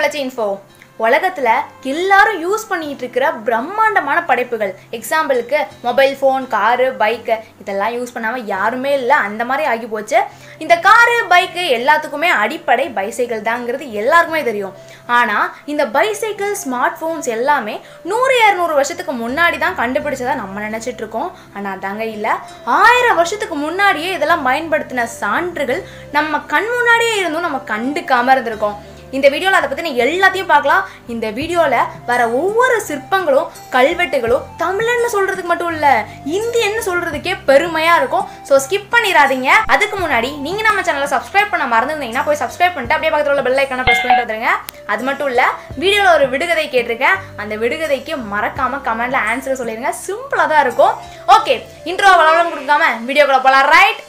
வளர்ச்சி இன்ஃபோ உலகத்தில் எல்லாரும் யூஸ் பண்ணிட்டு இருக்கிற பிரம்மாண்டமான படைப்புகள் எக்ஸாம்பிளுக்கு மொபைல் ஃபோன் காரு பைக்கு இதெல்லாம் யூஸ் பண்ணாமல் யாருமே இல்லை அந்த மாதிரி ஆகி போச்சு இந்த காரு பைக்கு எல்லாத்துக்குமே அடிப்படை பைசைக்கிள் தாங்கிறது எல்லாருக்குமே தெரியும் ஆனால் இந்த பைசைக்கிள் ஸ்மார்ட் ஃபோன்ஸ் எல்லாமே நூறு இரநூறு வருஷத்துக்கு முன்னாடி தான் கண்டுபிடிச்சதா நம்ம நினச்சிட்டு இருக்கோம் ஆனால் அதாங்க இல்லை ஆயிரம் வருஷத்துக்கு முன்னாடியே இதெல்லாம் பயன்படுத்தின சான்றுகள் நம்ம கண் முன்னாடியே இருந்தும் நம்ம கண்டுக்காம இருந்திருக்கோம் இந்த வீடியோவில் அதை பற்றின எல்லாத்தையும் பார்க்கலாம் இந்த வீடியோவில் வர ஒவ்வொரு சிற்பங்களும் கல்வெட்டுகளும் தமிழன்னு சொல்கிறதுக்கு மட்டும் இல்லை இந்தியன்னு சொல்கிறதுக்கே பெருமையாக இருக்கும் ஸோ ஸ்கிப் பண்ணிடாதீங்க அதுக்கு முன்னாடி நீங்கள் நம்ம சேனலை சப்ஸ்கிரைப் பண்ண மறந்துருந்தீங்கன்னா போய் சப்ஸ்கிரைப் பண்ணிட்டு அப்படியே பக்கத்தில் உள்ள பெல் ஐக்கான ப்ரெஸ் பண்ணிட்டு வந்துருங்க அது மட்டும் இல்லை வீடியோவில் ஒரு விடுகதை கேட்டிருக்கேன் அந்த விடுகதைக்கு மறக்காமல் கமெண்ட்டில் ஆன்சர் சொல்லிடுங்க சிம்பிளாக தான் இருக்கும் ஓகே இன்ட்ரோ வளவளம் கொடுக்காம வீடியோக்குள்ள போகலாம் ரைட்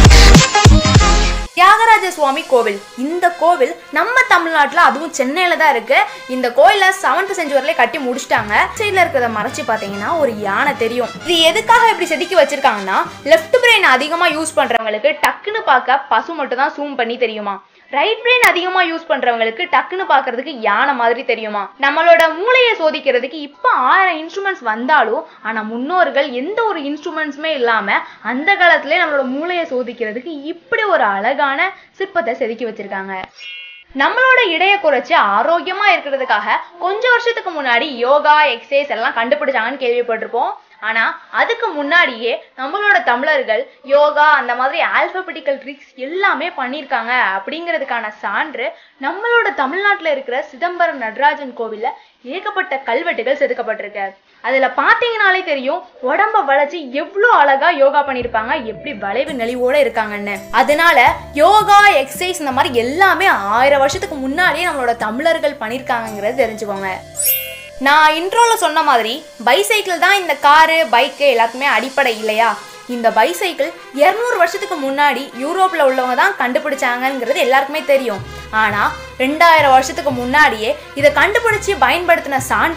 தியாகராஜ சுவாமி கோவில் இந்த கோவில் நம்ம தமிழ்நாட்டில் அதுவும் சென்னையில தான் இருக்கு இந்த கோயிலை செவன்த் செஞ்சுவரிலே கட்டி முடிச்சிட்டாங்க சைடில் இருக்கிறத மறைச்சு பார்த்தீங்கன்னா ஒரு யானை தெரியும் இது எதுக்காக இப்படி செதுக்கி வச்சிருக்காங்கன்னா லெஃப்ட் பிரெயின் அதிகமாக யூஸ் பண்றவங்களுக்கு டக்குன்னு பார்க்க பசு மட்டும் தான் ஜூம் பண்ணி தெரியுமா ரைட் பிரெயின் அதிகமா யூஸ் பண்றவங்களுக்கு டக்குன்னு பார்க்கிறதுக்கு யானை மாதிரி தெரியுமா நம்மளோட மூளையை சோதிக்கிறதுக்கு இப்போ ஆயிரம் இன்ஸ்ட்ருமெண்ட்ஸ் வந்தாலும் ஆனா முன்னோர்கள் எந்த ஒரு இன்ஸ்ட்ருமெண்ட்ஸுமே இல்லாம அந்த காலத்திலே நம்மளோட மூளையை சோதிக்கிறதுக்கு இப்படி ஒரு அழகான சிற்பத்தை செதுக்கி வச்சிருக்காங்க நம்மளோட இடைய குறைச்சு ஆரோக்கியமா இருக்கிறதுக்காக கொஞ்சம் வருஷத்துக்கு முன்னாடி யோகா எக்ஸசைஸ் எல்லாம் கண்டுபிடிச்சாங்கன்னு கேள்விப்பட்டிருப்போம் ஆனா அதுக்கு முன்னாடியே நம்மளோட தமிழர்கள் யோகா அந்த மாதிரி ஆல்பபெட்டிக்கல் ட்ரிக்ஸ் எல்லாமே பண்ணியிருக்காங்க அப்படிங்கிறதுக்கான சான்று நம்மளோட தமிழ்நாட்டில் இருக்கிற சிதம்பரம் நடராஜன் கோவில்ல ஏகப்பட்ட கல்வெட்டுகள் செதுக்கப்பட்டிருக்கு அதுல பாத்தீங்கனாலே தெரியும் உடம்ப வளைச்சு எவ்வளோ அழகா யோகா பண்ணியிருப்பாங்க எப்படி வளைவு நெளிவோட இருக்காங்கன்னு அதனால யோகா எக்ஸசைஸ் இந்த மாதிரி எல்லாமே ஆயிரம் வருஷத்துக்கு முன்னாடியே நம்மளோட தமிழர்கள் பண்ணியிருக்காங்கங்கிறது தெரிஞ்சுக்கோங்க நான் இன்ட்ரோல சொன்ன மாதிரி பைசைக்கிள் தான் இந்த காரு பைக்கு எல்லாத்துக்குமே அடிப்படை இல்லையா இந்த பைசைக்கிள் இரநூறு வருஷத்துக்கு முன்னாடி யூரோப்பில் உள்ளவங்க தான் கண்டுபிடிச்சாங்கங்கிறது எல்லாருக்குமே தெரியும் ஆனால் ரெண்டாயிரம் வருஷத்துக்கு முன்னாடியே இதை கண்டுபிடிச்சு பயன்படுத்தின சான்று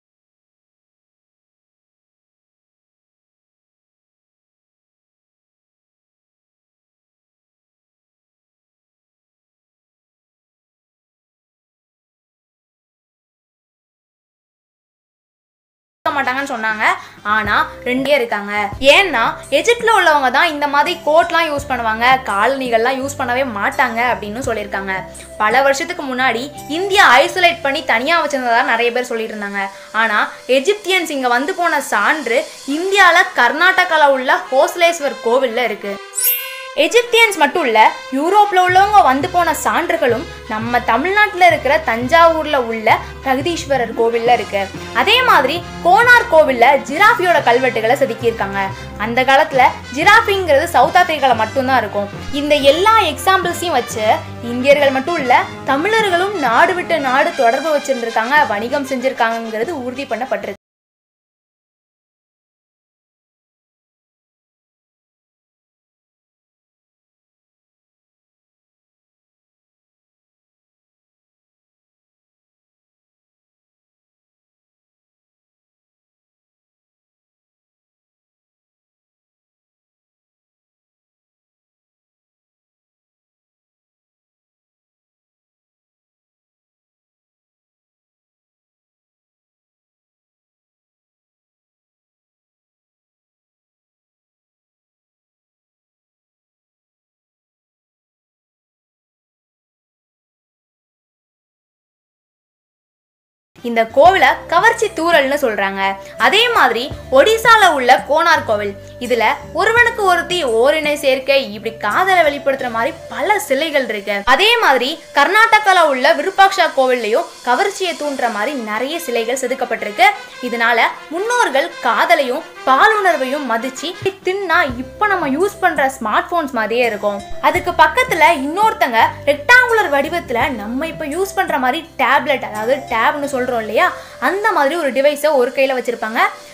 மாட்டாங்கன்னு சொன்னாங்க ஆனா ரெண்டே இருக்காங்க ஏன்னா எஜிப்ட்ல உள்ளவங்க தான் இந்த மாதிரி கோட்லாம் யூஸ் பண்ணுவாங்க காலனிகள்லாம் யூஸ் பண்ணவே மாட்டாங்க அப்படின்னு சொல்லியிருக்காங்க பல வருஷத்துக்கு முன்னாடி இந்தியா ஐசோலேட் பண்ணி தனியா வச்சிருந்ததா நிறைய பேர் சொல்லிட்டு இருந்தாங்க ஆனா எஜிப்தியன்ஸ் இங்க வந்து போன சான்று இந்தியால கர்நாடகால உள்ள ஹோஸ்லேஸ்வர் கோவில்ல இருக்கு எஜிப்தியன்ஸ் மட்டும் இல்ல யூரோப்ல உள்ளவங்க வந்து போன சான்றுகளும் நம்ம தமிழ்நாட்டில் இருக்கிற தஞ்சாவூர்ல உள்ள பிரகதீஸ்வரர் கோவில்ல இருக்கு அதே மாதிரி கோனார் கோவில்ல ஜிராஃபியோட கல்வெட்டுகளை செதுக்கியிருக்காங்க அந்த காலத்துல ஜிராஃபிங்கிறது சவுத் ஆப்பிரிக்கால மட்டும்தான் இருக்கும் இந்த எல்லா எக்ஸாம்பிள்ஸையும் வச்சு இந்தியர்கள் மட்டும் இல்ல தமிழர்களும் நாடு விட்டு நாடு தொடர்பு வச்சிருந்திருக்காங்க வணிகம் செஞ்சிருக்காங்கிறது உறுதி பண்ணப்பட்டிருக்கு இந்த கோவிலை கவர்ச்சி தூரல்னு சொல்றாங்க அதே மாதிரி ஒடிசால உள்ள கோனார் கோவில் இதுல ஒருவனுக்கு ஒருத்தி ஓரினை சேர்க்கை இப்படி காதலை வெளிப்படுத்துற மாதிரி பல சிலைகள் இருக்கு அதே மாதிரி கர்நாடகால உள்ள விருப்பாக்ஷா கோவில்லையும் கவர்ச்சியை தூண்டுற மாதிரி நிறைய சிலைகள் செதுக்கப்பட்டிருக்கு இதனால முன்னோர்கள் காதலையும் பாலுணர்வையும் மதிச்சு தின்னா இப்போ நம்ம யூஸ் பண்ற ஸ்மார்ட் போன்ஸ் மாதிரியே இருக்கும் அதுக்கு பக்கத்துல இன்னொருத்தங்க ரெக்டாங்குலர் வடிவத்துல நம்ம இப்போ யூஸ் பண்ற மாதிரி டேப்லெட் அதாவது டேப்னு சொல்றோம் இல்லையா அந்த மாதிரி ஒரு டிவைஸை ஒரு கையில வச்சிருப்பாங்க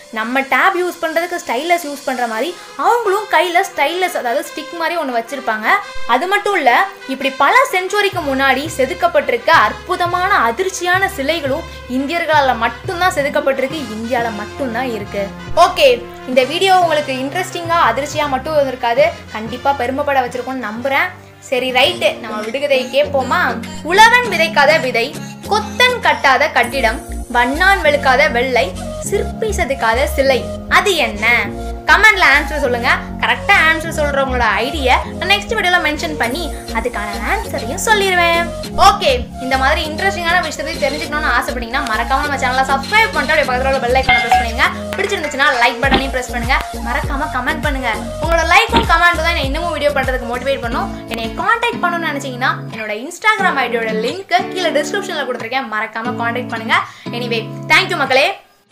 நம்ம டேப் யூஸ் பண்ணுறதுக்கு ஸ்டைலஸ் யூஸ் பண்ணுற மாதிரி அவங்களும் கையில் ஸ்டைலஸ் அதாவது ஸ்டிக் மாதிரி ஒன்று வச்சுருப்பாங்க அது மட்டும் இல்லை இப்படி பல செஞ்சுரிக்கு முன்னாடி செதுக்கப்பட்டிருக்க அற்புதமான அதிர்ச்சியான சிலைகளும் இந்தியர்களால் மட்டும்தான் செதுக்கப்பட்டிருக்கு இந்தியாவில் மட்டும்தான் இருக்கு ஓகே இந்த வீடியோ உங்களுக்கு இன்ட்ரெஸ்டிங்காக அதிர்ச்சியாக மட்டும் இருக்காது கண்டிப்பாக பெருமைப்பட வச்சிருக்கோம்னு நம்புகிறேன் சரி ரைட்டு நம்ம விடுகதை கேட்போமா உழவன் விதைக்காத விதை கொத்தன் கட்டாத கட்டிடம் வண்ணான் வெளுக்காத வெள்ளை சிற்பி செதுக்காத சிலை அது என்ன கமெண்ட்ல ஆன்சர் சொல்லுங்க கரெக்டா ஆன்சர் சொல்றவங்களோட ஐடியா நான் நெக்ஸ்ட் வீடியோல மென்ஷன் பண்ணி அதுக்கான ஆன்சரையும் சொல்லிடுவேன் ஓகே இந்த மாதிரி இன்ட்ரெஸ்டிங்கான விஷயத்தை தெரிஞ்சுக்கணும்னு ஆசைப்பட்டீங்கன்னா மறக்காம நம்ம சேனலை சப்ஸ்கிரைப் பண்ணிட்டு அப்படியே பக்கத்துல உள்ள பெல் ஐக்கான பிரஸ் பண்ணுங்க பிடிச்சிருந்துச்சுன்னா லைக் பட்டனையும் பிரஸ் பண்ணுங்க மறக்காம கமெண்ட் பண்ணுங்க உங்களோட லைக்கும் கமெண்ட் தான் என்னை இன்னமும் வீடியோ பண்றதுக்கு மோட்டிவேட் பண்ணும் என்னை காண்டாக்ட் பண்ணணும்னு நினைச்சீங்கன்னா என்னோட இன்ஸ்டாகிராம் ஐடியோட லிங்க் கீழே டிஸ்கிரிப்ஷன்ல கொடுத்துருக்கேன் மறக்காம காண்டாக்ட் பண்ணுங்க எனிவே தேங்க்யூ மக்களே